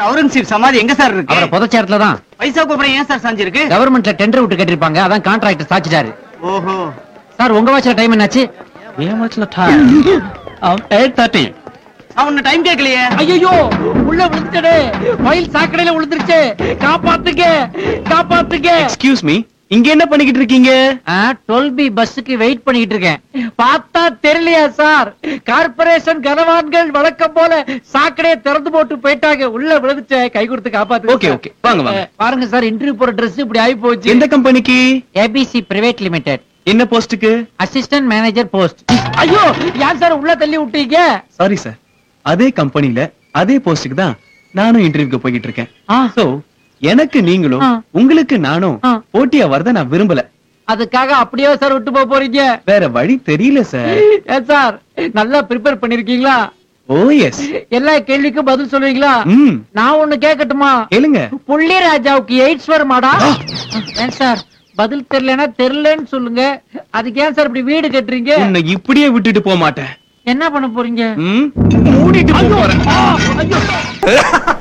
அவுரங்கசீப் சமாதி எங்க சார் அவரை இருக்கு புதைச்ச இடத்துல தான் பைசாக்கு அப்புறம் ஏன் சார் சாஞ்சிருக்கு கவர்மெண்ட்ல டெண்டர் விட்டு கட்டிருப்பாங்க அதான் கான்ட்ராக்டர் சாச்சிட்டாரு ஓஹோ சார் உங்க வாட்ச்ல டைம் என்னாச்சு எயிட் தேர்ட்டி நான் உன்ன டைம் கேட்கலையே ஐயோ உள்ள விழுந்துட்டே மயில் சாக்கடையில விழுந்துருச்சு காப்பாத்துங்க காப்பாத்துங்க எக்ஸ்கியூஸ் மீ இங்க என்ன பண்ணிக்கிட்டு இருக்கீங்க டுவெல் பி பஸ்ஸுக்கு வெயிட் பண்ணிட்டு இருக்கேன் பார்த்தா தெரியலையா சார் கார்பரேஷன் கனவான்கள் வழக்கம் போல சாக்கடையை திறந்து போட்டு போயிட்டாங்க உள்ள விழுந்துச்சே கை கொடுத்து காப்பாத்து Okay, okay. வாங்க, வாங்க. பாருங்க சார் இன்டர்வியூ போற Dress இப்படி ஆகி போச்சு எந்த கம்பெனிக்கு ஏபிசி பிரைவேட் லிமிடெட் என்ன போஸ்டுக்கு அசிஸ்டன்ட் மேனேஜர் போஸ்ட் ஐயோ யார் சார் உள்ள தள்ளி விட்டீங்க சாரி சார் அதே கம்பெனில அதே போஸ்டுக்கு தான் நானும் இன்டர்வியூக்கு போய்கிட்டு இருக்கேன் ஆ, சோ எனக்கு நீங்களும் ஆ. உங்களுக்கு நானும் ஆ. போட்டியா வரத நான் விரும்பல அதுக்காக அப்படியே சார் விட்டு போக போறீங்க வேற வழி தெரியல சார் ஏன் சார் நல்லா ப்ரிப்பேர் பண்ணிருக்கீங்களா ஓ எஸ் எல்லா கேள்விக்கும் பதில் சொல்லுவீங்களா ம் நான் ஒண்ணு கேட்கட்டுமா கேளுங்க புள்ளி ராஜாவுக்கு எய்ட்ஸ் வருமாடா ஏன் சார் பதில் தெரியலனா தெரியலன்னு சொல்லுங்க அதுக்கு ஏன் சார் இப்படி வீடு கட்டுறீங்க உன்னை இப்படியே விட்டுட்டு போக மாட்டேன் என்ன பண்ண போறீங்க ம் மூடிட்டு போக போறேன்